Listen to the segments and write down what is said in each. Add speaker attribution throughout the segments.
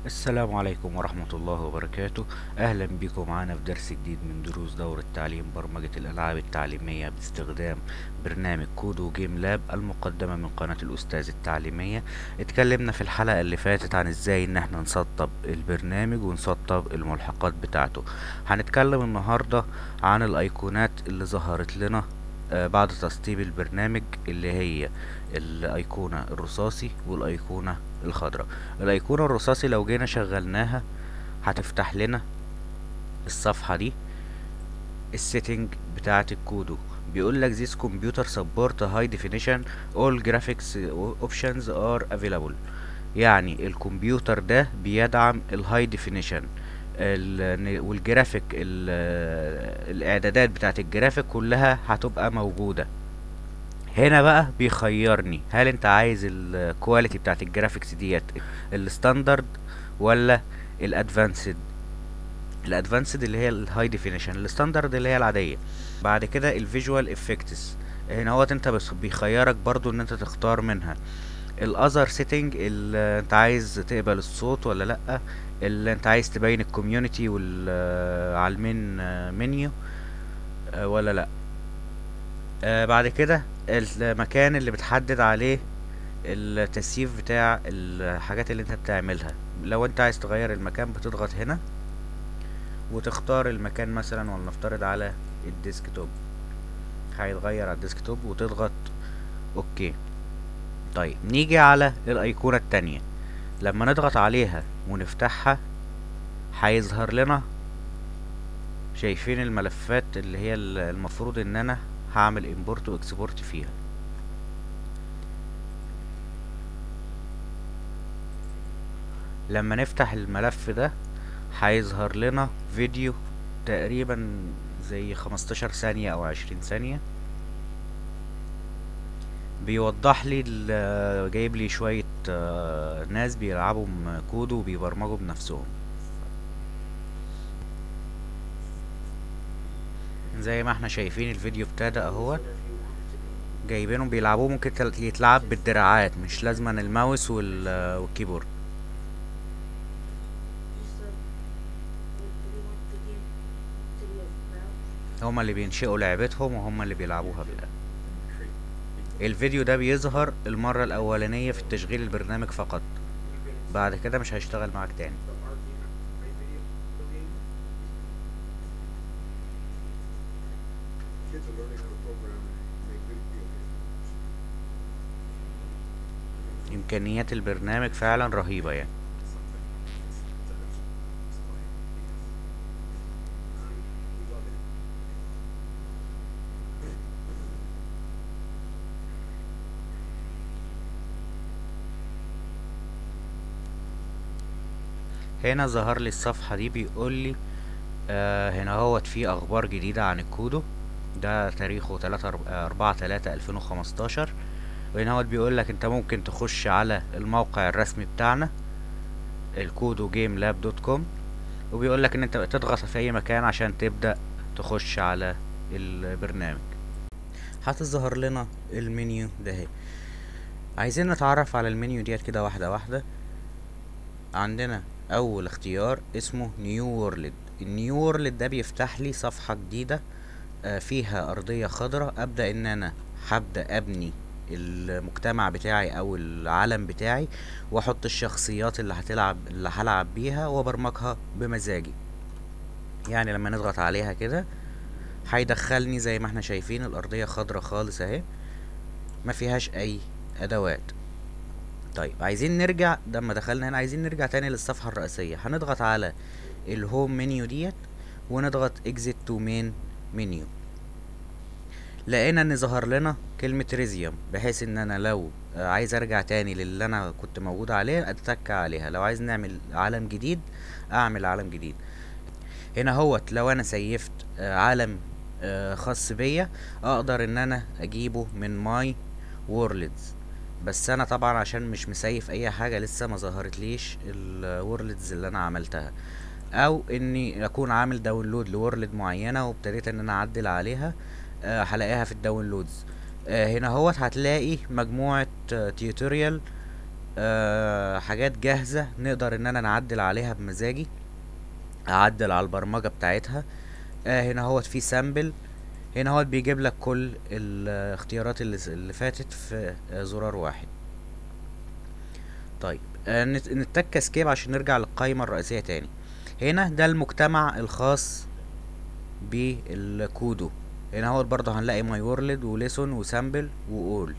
Speaker 1: السلام عليكم ورحمة الله وبركاته أهلا بكم معنا في درس جديد من دروس دورة تعليم برمجة الألعاب التعليمية باستخدام برنامج كودو جيم لاب المقدمة من قناة الأستاذ التعليمية اتكلمنا في الحلقة اللي فاتت عن ازاي ان احنا نسطب البرنامج ونسطب الملحقات بتاعته هنتكلم النهاردة عن الأيقونات اللي ظهرت لنا آه، بعد تسطيب البرنامج اللي هي الأيقونة الرصاصي والأيقونة الخضراء الأيقونة الرصاصي لو جينا شغلناها هتفتح لنا الصفحة دي السيتنج بتاعة الكودو بيقول لك this computer support high definition all graphics options are available يعني الكمبيوتر ده بيدعم الهاي ديفينيشن والجرافيك ال- الاعدادات بتاعت الجرافيك كلها هتبقى موجودة هنا بقى بيخيرني هل انت عايز الكواليتي بتاعت الجرافيكس ديت الستاندرد ولا الادفانسد الادفانسد اللي هي الهاي ديفينيشن الستاندرد اللي هي العاديه بعد كده الفيجوال افكتس هنا هوت انت بس بيخيرك برضو ان انت تختار منها الاذر سيتنج اللي انت عايز تقبل الصوت ولا لا اللي انت عايز تبين الكوميونتي وال على المين منيو ولا لا آه بعد كده المكان اللي بتحدد عليه التسييف بتاع الحاجات اللي انت بتعملها لو انت عايز تغير المكان بتضغط هنا وتختار المكان مثلا ولنفترض على الديسكتوب هيتغير على الديسكتوب وتضغط اوكي طيب نيجي على الايقونة التانية لما نضغط عليها ونفتحها هيظهر لنا شايفين الملفات اللي هي ال- المفروض ان انا هعمل امبورت واكسبورت فيها لما نفتح الملف ده هيظهر لنا فيديو تقريبا زي 15 ثانية او 20 ثانية بيوضح لي ال- جايب لي شوية آه، ناس بيلعبوا م- كود وبيبرمجوا بنفسهم زي ما احنا شايفين الفيديو ابتدى اهوت جايبينهم بيلعبوه ممكن تل- يتلعب بالدراعات مش لازما الماوس وال- والكيبورد هما اللي بينشئوا لعبتهم وهما اللي بيلعبوها بالآن الفيديو ده بيظهر المرة الأولانية في تشغيل البرنامج فقط بعد كده مش هيشتغل معاك تاني
Speaker 2: Kids are learning how to program and make video games.
Speaker 1: إمكانيات البرنامج فعلا رهيبة يعني
Speaker 2: We love it.
Speaker 1: هنا ظهر لي الصفحة دي بيقول لي آه هنا هوت في أخبار جديدة عن الكودو ده تاريخه تلاتة أرب- آه، أربعة تلاتة ألفين وخمستاشر وهنا هوت بيقول لك انت ممكن تخش على الموقع الرسمي بتاعنا الكودو جيم لاب دوت كوم وبيقول لك ان انت تضغط في اي مكان عشان تبدأ تخش على البرنامج هتظهر لنا المنيو ده اهي عايزين نتعرف على المنيو ديت كده واحدة واحدة عندنا اول اختيار اسمه نيو وورلد النيو وورلد ده بيفتح لي صفحة جديدة آه، فيها ارضية خضراء ابدأ ان انا هبدأ ابني المجتمع بتاعي او العالم بتاعي واحط الشخصيات اللي هتلعب اللي هلعب بيها وابرمجها بمزاجي يعني لما نضغط عليها كده هيدخلني زي ما احنا شايفين الارضية خضراء خالص اهي ما فيهاش اي ادوات طيب عايزين نرجع لما دخلنا هنا عايزين نرجع تاني للصفحة الرئيسية هنضغط على الهوم منيو ديت ونضغط exit to main menu لقينا ان ظهر لنا كلمة ريزيوم بحيث ان انا لو آه، عايز ارجع تاني للي انا كنت موجود عليه اتك عليها لو عايز نعمل عالم جديد اعمل عالم جديد هنا هوت لو انا سيفت آه، عالم آه، خاص بيا اقدر ان انا اجيبه من ماي وورلدز بس انا طبعا عشان مش مسيف اي حاجه لسه ما ظهرتليش الوورلدز اللي انا عملتها او اني اكون عامل داونلود لورلد معينه وابتديت ان انا اعدل عليها آه، هلاقيها في الداونلودز آه، هنا هوت هتلاقي مجموعه تيوتوريال آه حاجات جاهزة نقدر ان انا نعدل عليها بمزاجي اعدل على البرمجة بتاعتها آه هنا هوت في سامبل هنا هوت بيجيب لك كل الاختيارات اللي, اللي فاتت في آه زرار واحد طيب آه نت- نتك اسكيب عشان نرجع للقائمة الرئيسية تاني هنا ده المجتمع الخاص بالكودو هنا هو برضه هنلاقي ماي وورلد وليسون وسامبل واول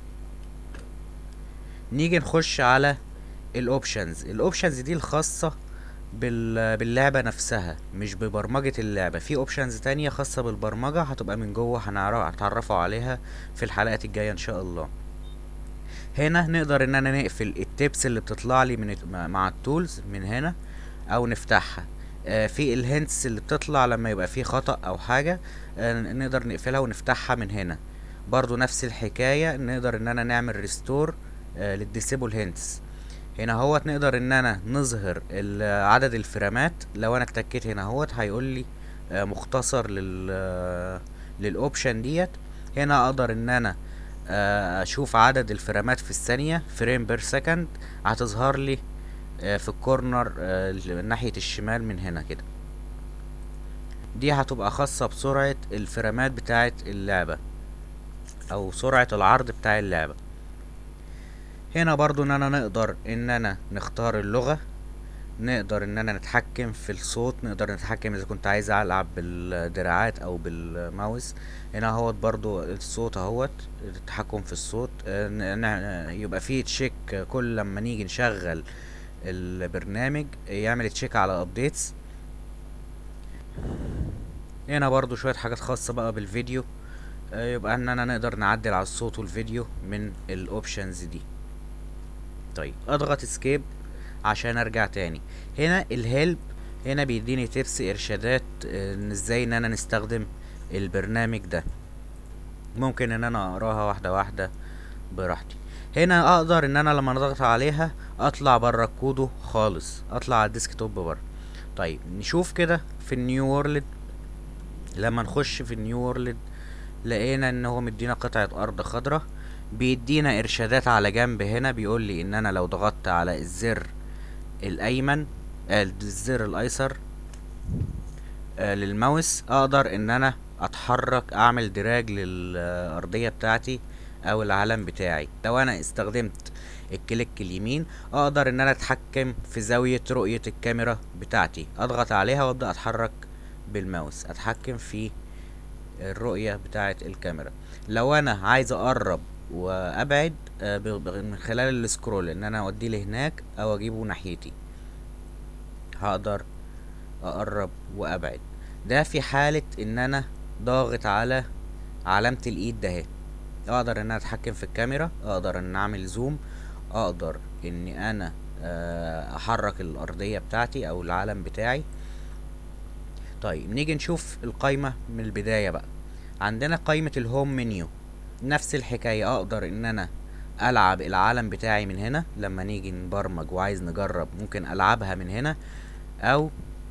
Speaker 1: نيجي نخش على الاوبشنز الاوبشنز دي الخاصة بال... باللعبة نفسها مش ببرمجة اللعبة في اوبشنز تانية خاصة بالبرمجة هتبقى من جوه هنعرف هنتعرفوا عليها في الحلقات الجاية ان شاء الله هنا نقدر ان انا نقفل التيبس اللي بتطلع لي من الت- مع- مع التولز من هنا او نفتحها آه، في الهنتس اللي بتطلع لما يبقى في خطأ او حاجة آه، نقدر نقفلها ونفتحها من هنا برضو نفس الحكاية نقدر ان انا نعمل ريستور للديسيبل هنتس هنا هوت نقدر ان انا نظهر ال- عدد الفريمات لو انا اتكيت هنا هوت هيقول لي آه، مختصر لل آه، للاوبشن ديت هنا اقدر ان انا آه، اشوف عدد الفريمات في الثانية فريم بير سكند هتظهر لي آه، في الكورنر آه، ال- ناحية الشمال من هنا كده دي هتبقى خاصة بسرعة الفريمات بتاعة اللعبة او سرعة العرض بتاع اللعبة هنا برضو ان انا نقدر ان انا نختار اللغة نقدر ان انا نتحكم في الصوت نقدر نتحكم اذا كنت عايز العب بالدراعات او بالماوس هنا اهوت برضو الصوت اهوت التحكم في الصوت آه، ن- ن- يبقى فيه تشيك كل لما نيجي نشغل البرنامج يعمل تشيك على ابديتس هنا برضو شوية حاجات خاصة بقى بالفيديو آه، يبقى اننا نقدر نعدل على الصوت والفيديو من الاوبشنز دي طيب اضغط اسكيب عشان ارجع تاني هنا الهيلب هنا بيديني تبس ارشادات آه، ان ازاي ان انا نستخدم البرنامج ده ممكن ان انا اقراها واحده واحده براحتي هنا اقدر ان انا لما نضغط عليها اطلع بره الكودو خالص اطلع على الديسك توب بره طيب نشوف كده في النيو وورلد لما نخش في النيو وورلد لقينا ان هو مدينا قطعة ارض خضراء بيدينا ارشادات على جنب هنا بيقول لي ان انا لو ضغطت على الزر الايمن آه، الزر الايسر آه، للماوس اقدر ان انا اتحرك اعمل دراج للارضية بتاعتي او العلم بتاعي لو انا استخدمت الكليك اليمين اقدر ان انا اتحكم في زاوية رؤية الكاميرا بتاعتي اضغط عليها وابدأ اتحرك بالماوس اتحكم في الرؤية بتاعة الكاميرا لو انا عايز اقرب وابعد آه، ب- ب- من خلال السكرول ان انا اوديه لهناك او اجيبه ناحيتي هقدر اقرب وابعد ده في حالة ان انا ضاغط على علامة الايد ده اهي اقدر ان انا اتحكم في الكاميرا اقدر ان اعمل زوم اقدر اني انا آه، احرك الارضية بتاعتي او العلم بتاعي طيب نيجي نشوف القايمة من البداية بقى عندنا قايمة الهوم منيو نفس الحكاية اقدر ان انا العب العالم بتاعي من هنا لما نيجي نبرمج وعايز نجرب ممكن العبها من هنا او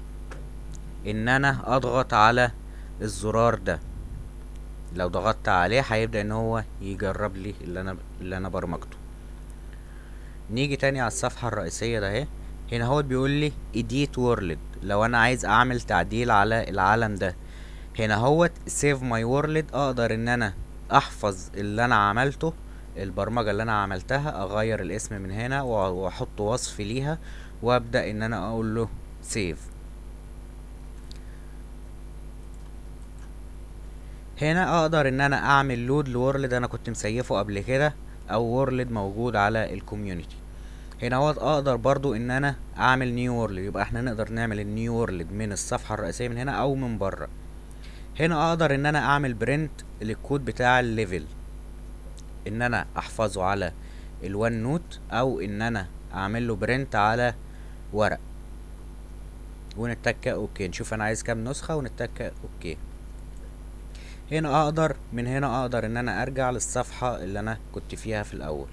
Speaker 1: ان انا اضغط على الزرار ده لو ضغطت عليه هيبدأ ان هو يجرب لي اللي انا اللي انا برمجته نيجي تاني على الصفحة الرئيسية ده اهي هنا هو بيقول لي edit world لو انا عايز اعمل تعديل على العالم ده هنا هو save my world اقدر ان انا احفظ اللي انا عملته البرمجة اللي انا عملتها اغير الاسم من هنا وأ- واحط وصف ليها وابدأ ان انا اقول له save هنا اقدر ان انا اعمل لود لورلد انا كنت مسيفه قبل كده او وورلد موجود على الكوميونتي هنا هو اقدر برضو ان انا اعمل نيو وورلد يبقى احنا نقدر نعمل النيو وورلد من الصفحة الرئيسية من هنا او من بره هنا اقدر ان انا اعمل برنت للكود بتاع الليفل ان انا احفظه على الوان نوت او ان انا اعمل له برنت على ورق ونتك اوكي نشوف انا عايز كام نسخة ونتك اوكي هنا اقدر من هنا اقدر ان انا ارجع للصفحة اللي انا كنت فيها في الاول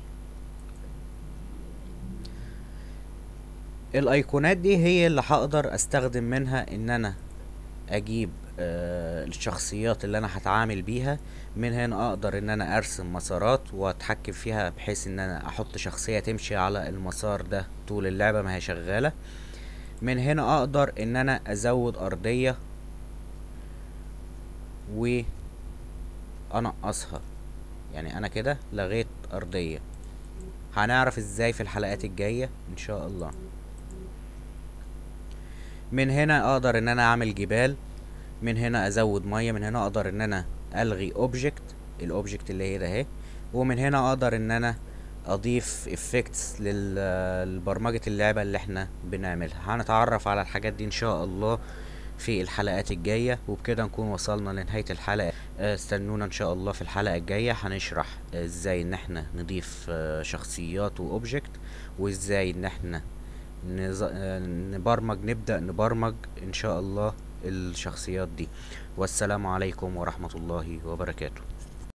Speaker 1: الايقونات دي هي اللي هقدر استخدم منها ان انا اجيب آه، الشخصيات اللي انا هتعامل بيها من هنا اقدر ان انا ارسم مسارات واتحكم فيها بحيث ان انا احط شخصية تمشي على المسار ده طول اللعبة ما هي شغالة من هنا اقدر ان انا ازود ارضية و انقصها يعني انا كده لغيت ارضية هنعرف ازاي في الحلقات الجاية ان شاء الله من هنا اقدر ان انا اعمل جبال من هنا ازود ميه من هنا اقدر ان انا الغي اوبجكت الاوبجكت اللي هي ده اهي ومن هنا اقدر ان انا اضيف افكتس لبرمجة اللعبة اللي احنا بنعملها هنتعرف على الحاجات دي ان شاء الله في الحلقات الجاية وبكده نكون وصلنا لنهاية الحلقة آه، استنونا ان شاء الله في الحلقة الجاية هنشرح آه، ازاي ان احنا نضيف آه، شخصيات واوبجكت وازاي ان احنا نز... آه، نبرمج نبدأ نبرمج ان شاء الله الشخصيات دي والسلام عليكم ورحمة الله وبركاته